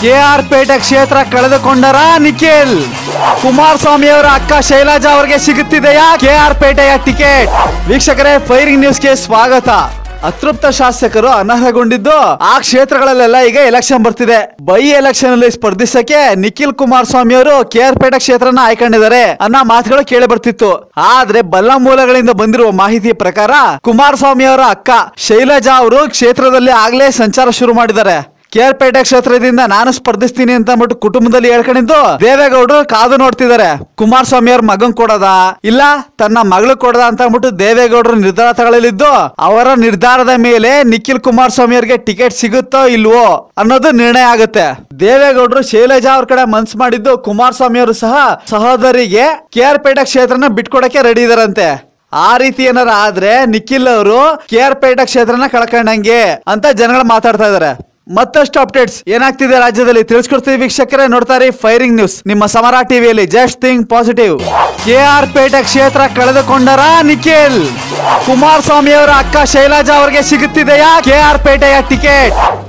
K R Pete ಕ್ಷೇತ್ರ ಕಳೆದುಕೊಂಡರ ನಿಖಿಲ್ ಕುಮಾರಸ್ವಾಮಿ ಅವರ ಅಕ್ಕ ಶೈಲಜಾ ಅವರಿಗೆ ಸಿಗುತ್ತಿದೆಯಾ ಕೆ ಆರ್ ಪೇಟೆಯ ಟಿಕೆಟ್ ವೀಕ್ಷಕರೇ ಫೈರಿಂಗ್ ನ್ಯೂಸ್ಗೆ ಸ್ವಾಗತ ಅತೃಪ್ತ ಶಾಸಕರು ಅನರ್ಹಗೊಂಡಿದ್ದು ಆ ಕ್ಷೇತ್ರಗಳಲ್ಲೆಲ್ಲ ಈಗ ಎಲೆಕ್ಷನ್ ಬರ್ತಿದೆ ಬೈ ಎಲೆಕ್ಷನ್ ಅಲ್ಲಿ ಸ್ಪರ್ಧಿಸಕ್ಕೆ ನಿಖಿಲ್ ಕುಮಾರಸ್ವಾಮಿ ಅವರು ಕೆ ಆರ್ ಪೇಟೆ ಕ್ಷೇತ್ರನ ಆಯ್ಕೊಂಡಿದ್ದಾರೆ ಅನ್ನೋ ಮಾತುಗಳು ಕೇಳಿ ಬರ್ತಿತ್ತು ಆದ್ರೆ ಬಲ್ಲ ಮೂಲಗಳಿಂದ ಬಂದಿರುವ ಮಾಹಿತಿಯ ಪ್ರಕಾರ ಕುಮಾರಸ್ವಾಮಿ ಅವರ ಅಕ್ಕ ಶೈಲಜಾ ಅವರು ಕ್ಷೇತ್ರದಲ್ಲಿ ಆಗ್ಲೇ ಸಂಚಾರ ಶುರು ಮಾಡಿದ್ದಾರೆ ಕೇರ್ಪೇಟೆ ಕ್ಷೇತ್ರದಿಂದ ನಾನು ಸ್ಪರ್ಧಿಸ್ತೀನಿ ಅಂತ ಅಂದ್ಬಿಟ್ಟು ಕುಟುಂಬದಲ್ಲಿ ಹೇಳ್ಕೊಂಡಿದ್ದು ದೇವೇಗೌಡರು ಕಾದು ನೋಡ್ತಿದ್ದಾರೆ ಕುಮಾರಸ್ವಾಮಿ ಅವ್ರ ಮಗನ್ ಕೊಡದ ಇಲ್ಲ ತನ್ನ ಮಗಳು ಕೊಡದ ಅಂತ ಅಂದ್ಬಿಟ್ಟು ದೇವೇಗೌಡರು ನಿರ್ಧಾರ ತಗೊಳ್ಳಲಿದ್ದು ಅವರ ನಿರ್ಧಾರದ ಮೇಲೆ ನಿಖಿಲ್ ಕುಮಾರಸ್ವಾಮಿ ಅವ್ರಿಗೆ ಟಿಕೆಟ್ ಸಿಗುತ್ತೋ ಇಲ್ವೋ ಅನ್ನೋದು ನಿರ್ಣಯ ಆಗುತ್ತೆ ದೇವೇಗೌಡರು ಶೈಲಜಾ ಅವ್ರ ಕಡೆ ಮನ್ಸ್ ಮಾಡಿದ್ದು ಕುಮಾರಸ್ವಾಮಿ ಅವರು ಸಹ ಸಹೋದರಿಗೆ ಕೇರ್ಪೇಟೆ ಕ್ಷೇತ್ರನ ಬಿಟ್ಕೊಡಕ್ಕೆ ರೆಡಿ ಇದಾರಂತೆ ಆ ರೀತಿ ಏನಾರ ಆದ್ರೆ ನಿಖಿಲ್ ಅವರು ಕೆ ಆರ್ ಪೇಟೆ ಕ್ಷೇತ್ರನ ಕಳ್ಕೊಂಡಂಗೆ ಅಂತ ಜನಗಳು ಮಾತಾಡ್ತಾ ಇದಾರೆ ಮತ್ತಷ್ಟು ಅಪ್ಡೇಟ್ಸ್ ಏನಾಗ್ತಿದೆ ರಾಜ್ಯದಲ್ಲಿ ತಿಳಿಸ್ಕೊಡ್ತೀವಿ ವೀಕ್ಷಕರೇ ನೋಡ್ತಾರೆ ಫೈರಿಂಗ್ ನ್ಯೂಸ್ ನಿಮ್ಮ ಸಮರ ಟಿವಿಯಲ್ಲಿ just thing positive K R Pete ಕ್ಷೇತ್ರ ಕಳೆದುಕೊಂಡರ ನಿಖಿಲ್ ಕುಮಾರಸ್ವಾಮಿ ಅವರ ಅಕ್ಕ ಶೈಲಜಾ ಅವರಿಗೆ ಸಿಗುತ್ತಿದೆಯಾ ಕೆ ಆರ್ ಪೇಟೆಯ ಟಿಕೆಟ್